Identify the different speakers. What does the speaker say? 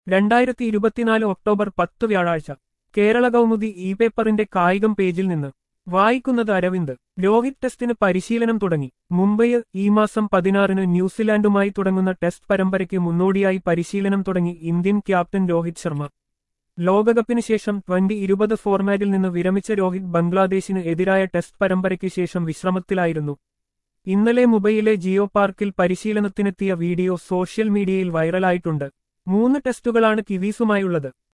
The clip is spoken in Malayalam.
Speaker 1: രണ്ടായിരത്തി ഇരുപത്തിനാല് ഒക്ടോബർ പത്ത് വ്യാഴാഴ്ച കേരള കൗമുദി ഇ പേപ്പറിന്റെ കായികം പേജിൽ നിന്ന് വായിക്കുന്നത് അരവിന്ദ് രോഹിത് ടെസ്റ്റിന് പരിശീലനം തുടങ്ങി മുംബൈയിൽ ഈ മാസം പതിനാറിന് ന്യൂസിലാൻഡുമായി തുടങ്ങുന്ന ടെസ്റ്റ് പരമ്പരയ്ക്ക് മുന്നോടിയായി പരിശീലനം തുടങ്ങി ഇന്ത്യൻ ക്യാപ്റ്റൻ രോഹിത് ശർമ്മ ലോകകപ്പിന് ശേഷം ട്വന്റി ഇരുപത് ഫോർമാറ്റിൽ നിന്ന് വിരമിച്ച രോഹിത് ബംഗ്ലാദേശിന് എതിരായ ടെസ്റ്റ് പരമ്പരയ്ക്ക് ശേഷം വിശ്രമത്തിലായിരുന്നു ഇന്നലെ മുംബൈയിലെ ജിയോ പാർക്കിൽ പരിശീലനത്തിനെത്തിയ വീഡിയോ സോഷ്യൽ മീഡിയയിൽ വൈറലായിട്ടുണ്ട് മൂന്ന് ടെസ്റ്റുകളാണ് കിവീസുമായുള്ളത്